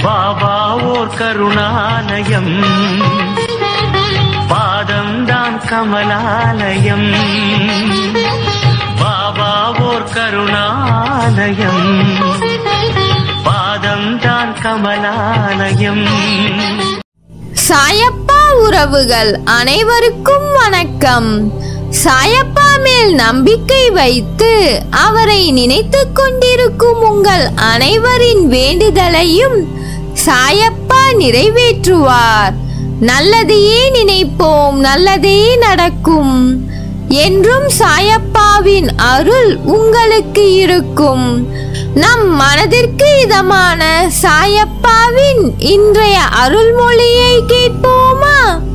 பாபா ஓர் கருணாலயம் பாதம்தான் கமலாலயம் பாபா ஓர் கருணாலயம் பாதம்தான் கமலாலயம் சாயப்பா உறவுகள் அனைவருக்கும் வணக்கம் சாயப்பா மேல் நம்பிக்கை வைத்து அவரை நினைத்துக் கொண்டிருக்கும் உங்கள் அனைவரின் வேண்டுதலையும் சாயப்பா நிறைவேற்றுவார் நல்லதையே நினைப்போம் நல்லதே நடக்கும் என்றும் சாயப்பாவின் அருள் உங்களுக்கு இருக்கும் நம் மனதிற்கு இதமான சாயப்பாவின் இன்றைய அருள்மொழியை கேட்போமா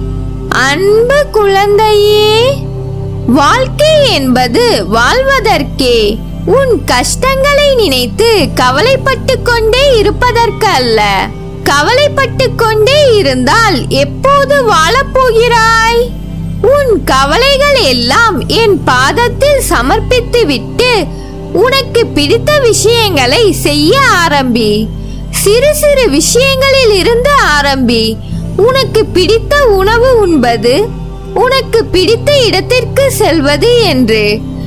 அன்பு குழந்தையே வாழ்க்கை என்பது வாழ்வதற்கே உன் கஷ்டங்களை நினைத்து கவலைப்பட்டு கொண்டே இருப்பதற்கு அல்ல கவலைப்பட்டு கொண்டே இருந்தால் எப்போது வாழப்போகிறாய் உன் கவலைகள் எல்லாம் என் பாதத்தில் சமர்ப்பித்து விட்டு உனக்கு பிடித்த விஷயங்களை செய்ய ஆரம்பி சிறு சிறு விஷயங்களில் இருந்து ஆரம்பி உனக்கு பிடித்த உணவு உண்பது உனக்கு பிடித்த இடத்திற்கு செல்வது என்று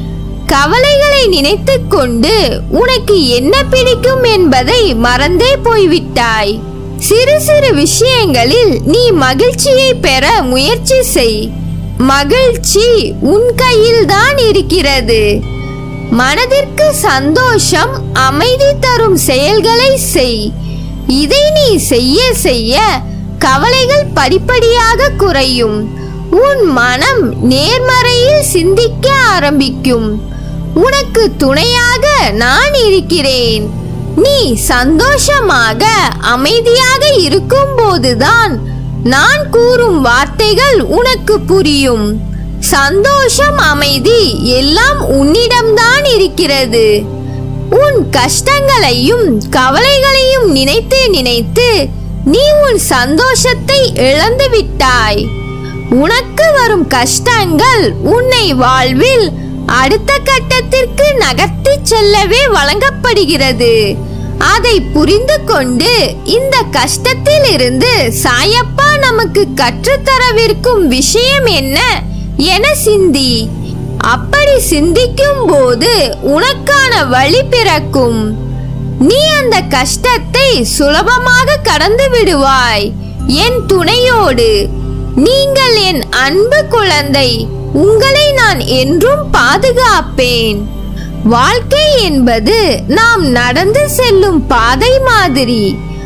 கவலைகளை நினைத்துக் கொண்டு உனக்கு என்ன பிடிக்கும் என்பதை மறந்தே போய்விட்டாய் சிறு சிறு விஷயங்களில் நீ மகிழ்ச்சியை பெற முயற்சி செய் மகிழ்ச்சி உன் கையில்தான் இருக்கிறது மனதிற்கு சந்தோஷம் அமைதி தரும் செயல்களை செய் இதை நீ செய்ய செய்ய கவலைகள் படிப்படியாக குறையும் உன் மனம் நேர்மறையில் சிந்திக்க ஆரம்பிக்கும் உனக்கு துணையாக நான் இருக்கிறேன் நீ சந்தோஷமாக அமைதியாக இருக்கும்போதுதான் நான் கூறும் வார்த்தைகள் உனக்கு புரியும் சந்தோஷம் அமைதி எல்லாம் உன்னிடம்தான் இருக்கிறது உன் கஷ்டங்களையும் கவலைகளையும் நினைத்து நினைத்து நீ உன் சந்தோஷத்தை இழந்து விட்டாய் உனக்கு வரும் கஷ்டங்கள் உன்னை வாழ்வில் அடுத்த கட்டத்திற்கு நகர்த்தி செல்லவே வழங்கப்படுகிறது அதை புரிந்து கொண்டு இந்த கஷ்டத்தில் இருந்து சாயப்பா நமக்கு கற்றுத்தரவிருக்கும் விஷயம் என்ன என சிந்தி அப்படி சிந்திக்கும் போது உனக்கான வழி பிறக்கும் நீ அந்த கஷ்டத்தை சுலபமாக கடந்து விடுவாய் என் துணையோடு நீங்கள் என் அன்பு குழந்தை உங்களை நான் என்றும் பாதுகாப்பேன் வாழ்க்கை என்பது நாம் நடந்து செல்லும் பாதை மாதிரி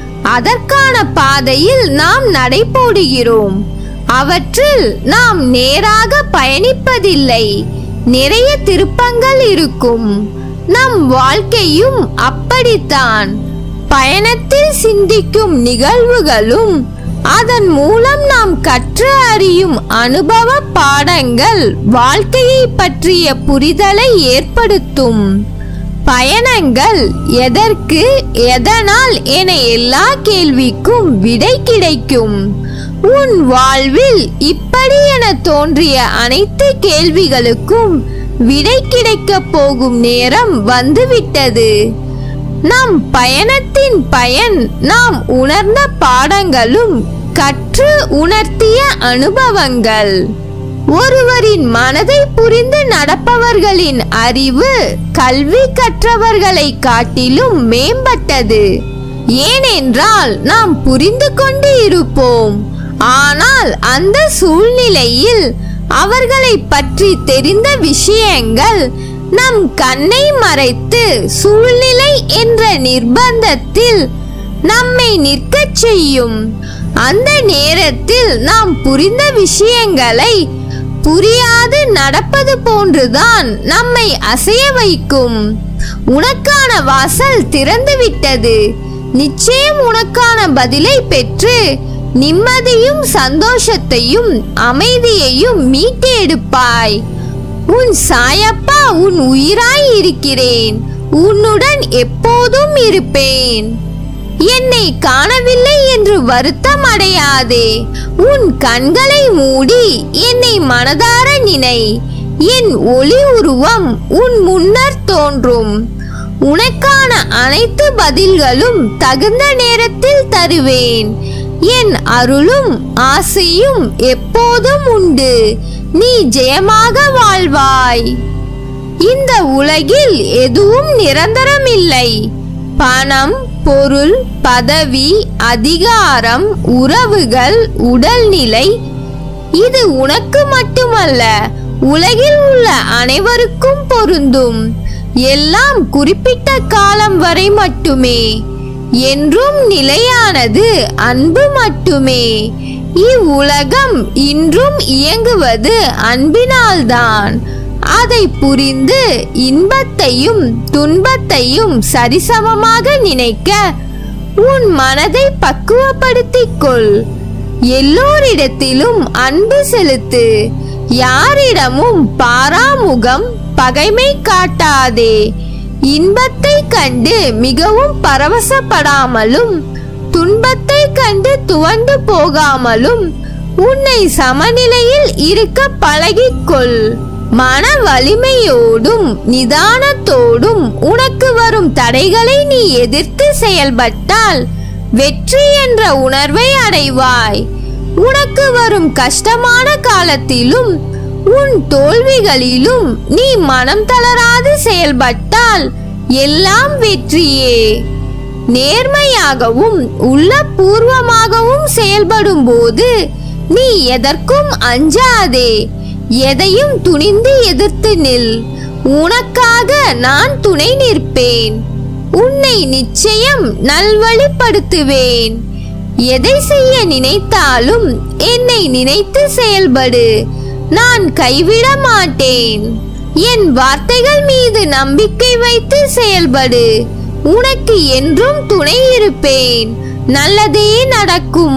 அதற்கான பாதையில் நாம் நடைபோடுகிறோம் அவற்றில் நாம் நேராக பயணிப்பதில்லை நிறைய திருப்பங்கள் இருக்கும் நம் வாழ்க்கையும் அப்படித்தான் பயணத்தில் சிந்திக்கும் நிகழ்வுகளும் அதன் மூலம் நாம் கற்று அறியும் அனுபவ பாடங்கள் வாழ்க்கையை பற்றிய புரிதலை ஏற்படுத்தும் பயணங்கள் எதற்கு எதனால் என எல்லா கேள்விக்கும் விடை கிடைக்கும் உன் வாழ்வில் இப்படி என தோன்றிய அனைத்து கேள்விகளுக்கும் விடை கிடைக்கப் போகும் நேரம் வந்துவிட்டது நம் பயணத்தின் பயன் நாம் உணர்ந்த பாடங்களும் கற்று உணர்த்திய அனுபவங்கள் ஒருவரின் மனதை புரிந்து நடப்பவர்களின் அறிவு கல்வி கற்றவர்களை காட்டிலும் மேம்பட்டது ஏனென்றால் நாம் புரிந்து கொண்டு இருப்போம் ஆனால் அந்த சூழ்நிலையில் அவர்களை பற்றி தெரிந்த விஷயங்கள் நம் கண்ணை மறைத்து சூழ்நிலை என்ற நிர்பந்தத்தில் நம்மை நிற்கச் செய்யும் அந்த நேரத்தில் நாம் புரிந்த விஷயங்களை புரியாது நடப்பது போன்றுதான் நம்மை அசைய வைக்கும் உனக்கான வாசல் திறந்து விட்டது நிச்சயம் உனக்கான பதிலை பெற்று நிம்மதியும் சந்தோஷத்தையும் அமைதியையும் மீட்டு எடுப்பாய் உன் சாயப்பா உன் உயிராய் இருக்கிறேன் உன்னுடன் எப்போதும் இருப்பேன் என்னை காணவில்லை என்று வருத்தம் அடையாதே உன் கண்களை மூடி என்னை மனதார நினை என் ஒளி உருவம் உன் முன்னர் தோன்றும் உனக்கான அனைத்து பதில்களும் தகுந்த நேரத்தில் தருவேன் என் அருளும் ஆசையும் எப்போதும் உண்டு நீ ஜெயமாக வாழ்வாய் இந்த உலகில் எதுவும் நிரந்தரமில்லை பணம் பொருள் பதவி அதிகாரம் உறவுகள் உடல்நிலை இது உனக்கு மட்டுமல்ல உலகில் உள்ள அனைவருக்கும் பொருந்தும் எல்லாம் குறிப்பிட்ட காலம் வரை மட்டுமே என்றும் நிலையானது அன்பு மட்டுமே இவ்வுலகம் இன்றும் இயங்குவது அன்பினால்தான் அதை புரிந்து இன்பத்தையும் துன்பத்தையும் சரிசமமாக நினைக்க உன் மனதை பக்குவப்படுத்திக் கொள் எல்லோரிடத்திலும் அன்பு செலுத்து யாரிடமும் பாராமுகம் பகைமை காட்டாதே இன்பத்தை கண்டு மிகவும் பரவசப்படாமலும் துன்பத்தை கண்டு துவண்டு போகாமலும் உன்னை சமநிலையில் இருக்க பழகிக்கொள் மன வலிமையோடும் நிதானத்தோடும் உனக்கு வரும் தடைகளை நீ எதிர்த்து செயல்பட்டால் வெற்றி என்ற உணர்வை அடைவாய் உனக்கு வரும் கஷ்டமான காலத்திலும் உன் தோல்விகளிலும் நீ மனம் தளராது செயல்பட்டால் எல்லாம் வெற்றியே நேர்மையாகவும் உள்ளபூர்வமாகவும் செயல்படும் போது நீ எதற்கும் அஞ்சாதே எதையும் துணிந்து எதிர்த்து நில் உனக்காக நான் துணை நிற்பேன் உன்னை நிச்சயம் நல்வழிப்படுத்துவேன் எதை செய்ய நினைத்தாலும் என்னை நினைத்து செயல்படு நான் கைவிட மாட்டேன் என் வார்த்தைகள் மீது நம்பிக்கை வைத்து செயல்படு உனக்கு என்றும் துணை இருப்பேன் நல்லதே நடக்கும்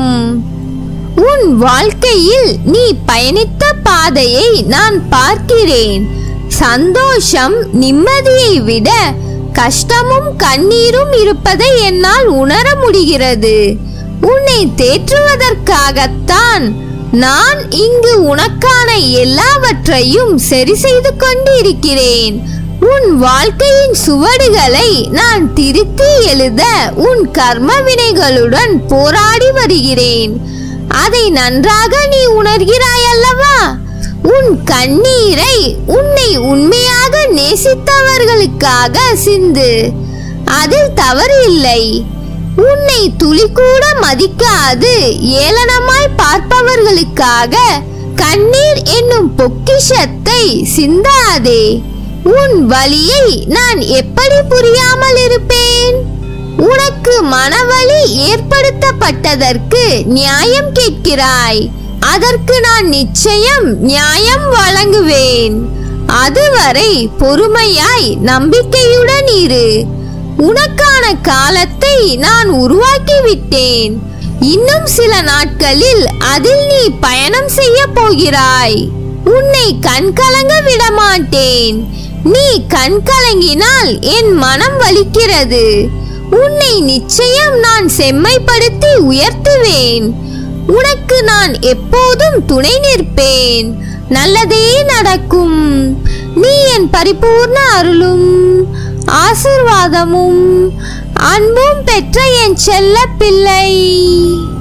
உன் வாழ்க்கையில் நீ பயணித்த பாதையை நான் பார்க்கிறேன் சந்தோஷம் நிம்மதியை விட கஷ்டமும் கண்ணீரும் இருப்பதை என்னால் உணர முடிகிறது உன்னை தேற்றுவதற்காகத்தான் நான் இங்கு உனக்கான எல்லாவற்றையும் சரி செய்து கொண்டிருக்கிறேன் உன் வாழ்க்கையின் சுவடுகளை நான் திருத்தி எழுத உன் கர்ம வினைகளுடன் போராடி வருகிறேன் அதை நன்றாக நீ உணர்கிறாய் அல்லவா உன் கண்ணீரை உன்னை உண்மையாக நேசித்தவர்களுக்காக சிந்து அதில் தவறு இல்லை உன்னை துளி கூட மதிக்காது ஏளனமாய் பார்ப்பவர்களுக்காக கண்ணீர் என்னும் பொக்கிஷத்தை சிந்தாதே உன் வலியை நான் எப்படி புரியாமல் இருப்பேன் உனக்கு மனவலி ஏற்படுத்தப்பட்டதற்கு நியாயம் கேட்கிறாய் அதற்கு நான் நிச்சயம் நியாயம் வழங்குவேன் அதுவரை பொறுமையாய் நம்பிக்கையுடன் இரு உனக்கான காலத்தை நான் உருவாக்கி விட்டேன் இன்னும் சில நாட்களில் அதில் நீ பயணம் செய்ய போகிறாய் உன்னை கண்கலங்க விட மாட்டேன் நீ கண்கலங்கினால் என் மனம் வலிக்கிறது உன்னை நிச்சயம் நான் செம்மைப்படுத்தி உயர்த்துவேன் உனக்கு நான் எப்போதும் துணை நிற்பேன் நல்லதே நடக்கும் நீ என் பரிபூர்ண அருளும் ஆசிர்வாதமும் அன்பும் பெற்ற என் செல்ல பிள்ளை